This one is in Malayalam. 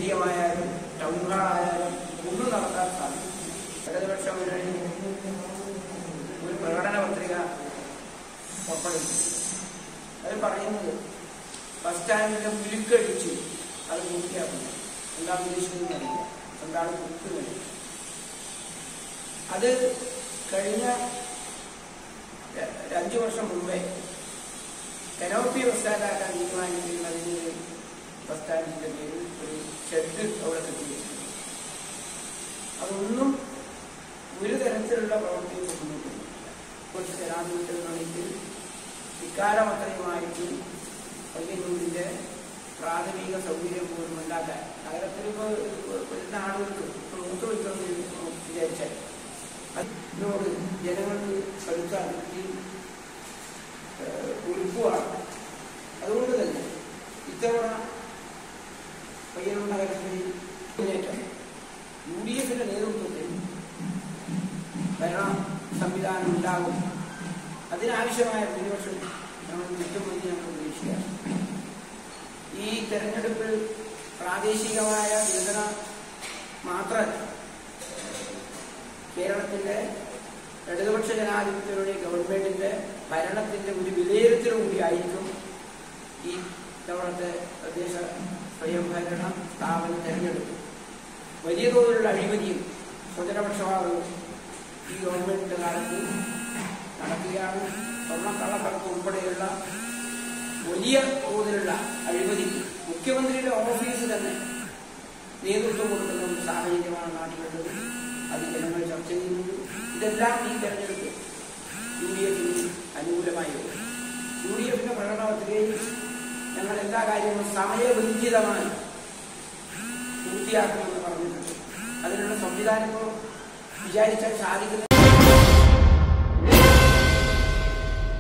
സ്റ്റേഡിയമായാലും ടൗൺ ഹാളായാലും ഒന്നും നടത്താൻ സാധിക്കും ഇടതുപക്ഷ മുന്നണി ഒരു പ്രകടന പത്രിക പുറപ്പെടുവിച്ചു അത് പറയുന്നത് ബസ് സ്റ്റാൻഡിന്റെ പുലുക്കടിച്ച് അത് പൂർത്തിയാക്കുന്നു എന്താണ് ഉദ്ദേശിക്കുന്നത് അറിയില്ല എന്താണ് കൊടുക്കുന്നത് അത് കഴിഞ്ഞ ര- ഒരു അഞ്ചു വർഷം മുമ്പേ കനോപ്പി ബസ് സ്റ്റാൻഡാക്കാൻ തീരുമാനിക്കുകയും അതിന് ബസ് സ്റ്റാൻഡിന്റെ പേരിൽ ഒരു ഷെഡ് അവിടെ കെട്ടിവെച്ചു അതൊന്നും ഒരു തരത്തിലുള്ള പ്രവൃത്തിയും മുന്നോട്ടില്ല കുറച്ച് ജനാധിപത്യ മുന്നണിക്ക് ഇക്കാലം അത്രയുമായിട്ട് പയ്യന്നൂരിന്റെ പ്രാഥമിക സൗകര്യം പോലും ഉണ്ടാക്കാൻ നഗരത്തിൽ ഇപ്പോൾ വരുന്ന ആളുകൾക്ക് ഇപ്പോൾ മൂത്ത് വയ്ക്കണം വിചാരിച്ചാൽ അതിനോട് ജനങ്ങൾക്ക് കടുത്ത ഈ ഉരുക്കുവാണ് അതുകൊണ്ട് തന്നെ ഇത്തവണ പയ്യന്നൂർ നഗരത്തിൽ മുന്നേറ്റം യു ഡി എഫിന്റെ നേതൃത്വത്തിൽ ഭരണ സംവിധാനം ഉണ്ടാകും അതിനാവശ്യമായ ഭൂരിപക്ഷം നമ്മൾ കിട്ടുമെന്ന് ഞങ്ങൾ പ്രതീക്ഷിക്കാം ഈ തെരഞ്ഞെടുപ്പിൽ പ്രാദേശികമായ വികസന മാത്രമല്ല കേരളത്തിന്റെ ഇടതുപക്ഷ ജനാധിപത്യയുടെ ഗവൺമെന്റിന്റെ ഭരണത്തിന്റെ ഒരു വിലയിരുത്തലും കൂടി ആയിരിക്കും ഈ തവണത്തെ തദ്ദേശ സ്വയംഭരണ സ്ഥാപന തെരഞ്ഞെടുപ്പ് വലിയ തോതിലുള്ള അഴിമതിയും സ്വജനപക്ഷപാതവും ഈ ഗവൺമെന്റിന്റെ കാലത്ത് നടക്കുകയാണ് സ്വർണ്ണക്കള്ളക്കടത്ത് ഉൾപ്പെടെയുള്ള വലിയ തോതിലുള്ള അഴിമതി മുഖ്യമന്ത്രിയുടെ ഓഫീസ് തന്നെ നേതൃത്വം കൊടുക്കുന്ന ഒരു സാഹചര്യമാണ് നാട്ടിലുള്ളത് അത് ജനങ്ങൾ ചർച്ച ചെയ്യുന്നുണ്ട് ഇതെല്ലാം ഈ തെരഞ്ഞെടുപ്പ് യു ഡി എഫിന് അനുകൂലമായി വരും യു ഡി എഫിന്റെ പ്രകടന പത്രികയിൽ ഞങ്ങൾ എല്ലാ കാര്യങ്ങളും സമയബന്ധിതമായി പൂർത്തിയാക്കുമെന്ന് പറഞ്ഞിട്ടുണ്ട് അതിനുള്ള സംവിധാനം ഇപ്പോൾ വിചാരിച്ചാൽ സാധിക്കുന്ന